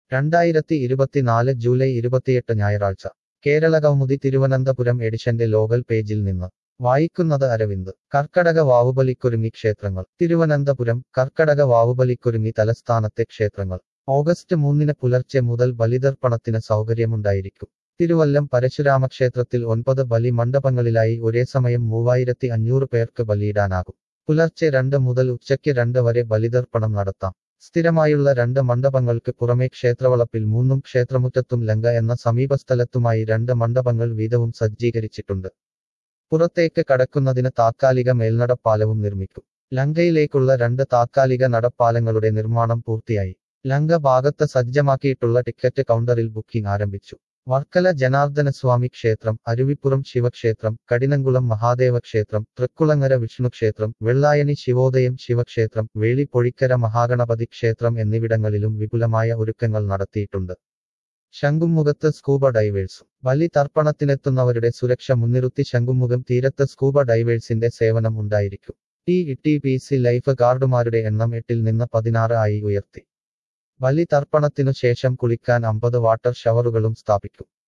രണ്ടായിരത്തി ഇരുപത്തിനാല് ജൂലൈ ഇരുപത്തിയെട്ട് ഞായറാഴ്ച കേരള കൗമുദി തിരുവനന്തപുരം എഡിഷന്റെ ലോകൽ പേജിൽ നിന്ന് വായിക്കുന്നത് അരവിന്ദ് കർക്കടക വാവുബലിക്കൊരുങ്ങി ക്ഷേത്രങ്ങൾ തിരുവനന്തപുരം കർക്കടക വാവുബലിക്കൊരുങ്ങി തലസ്ഥാനത്തെ ക്ഷേത്രങ്ങൾ ഓഗസ്റ്റ് മൂന്നിന് പുലർച്ചെ മുതൽ ബലിതർപ്പണത്തിന് സൗകര്യമുണ്ടായിരിക്കും തിരുവല്ലം പരശുരാമക്ഷേത്രത്തിൽ ഒൻപത് ബലി മണ്ഡപങ്ങളിലായി ഒരേ സമയം മൂവായിരത്തി അഞ്ഞൂറ് പേർക്ക് ബലിയിടാനാകും പുലർച്ചെ രണ്ട് മുതൽ ഉച്ചയ്ക്ക് രണ്ട് വരെ ബലിതർപ്പണം നടത്താം സ്ഥിരമായുള്ള രണ്ട് മണ്ഡപങ്ങൾക്ക് പുറമെ ക്ഷേത്രവളപ്പിൽ മൂന്നും ക്ഷേത്രമുറ്റത്തും ലങ്ക എന്ന സമീപസ്ഥലത്തുമായി രണ്ട് മണ്ഡപങ്ങൾ വീതവും സജ്ജീകരിച്ചിട്ടുണ്ട് പുറത്തേക്ക് കടക്കുന്നതിന് താത്കാലിക മേൽനടപ്പാലവും നിർമ്മിക്കും ലങ്കയിലേക്കുള്ള രണ്ട് താത്കാലിക നടപ്പാലങ്ങളുടെ നിർമ്മാണം പൂർത്തിയായി ലങ്ക ഭാഗത്ത് സജ്ജമാക്കിയിട്ടുള്ള ടിക്കറ്റ് കൗണ്ടറിൽ ബുക്കിംഗ് ആരംഭിച്ചു വർക്കല ജനാർദ്ദനസ്വാമി ക്ഷേത്രം അരുവിപ്പുറം ശിവക്ഷേത്രം കടിനംകുളം മഹാദേവ ക്ഷേത്രം തൃക്കുളങ്ങര വിഷ്ണുക്ഷേത്രം വെള്ളായണി ശിവോദയം ശിവക്ഷേത്രം വേളിപ്പൊഴിക്കര മഹാഗണപതി ക്ഷേത്രം എന്നിവിടങ്ങളിലും വിപുലമായ ഒരുക്കങ്ങൾ നടത്തിയിട്ടുണ്ട് ശംഖുമുഖത്ത് സ്കൂബ ഡൈവേഴ്സും ബലി തർപ്പണത്തിനെത്തുന്നവരുടെ സുരക്ഷ മുൻനിർത്തി ശംഖുമുഖം തീരത്ത് സ്കൂബ ഡൈവേഴ്സിന്റെ സേവനം ഉണ്ടായിരിക്കും T T P C life ഗാർഡുമാരുടെ എണ്ണം എട്ടിൽ നിന്ന് പതിനാറ് ആയി ഉയർത്തി ബലി തർപ്പണത്തിനു ശേഷം കുളിക്കാൻ അമ്പത് വാട്ടർ ഷവറുകളും സ്ഥാപിക്കും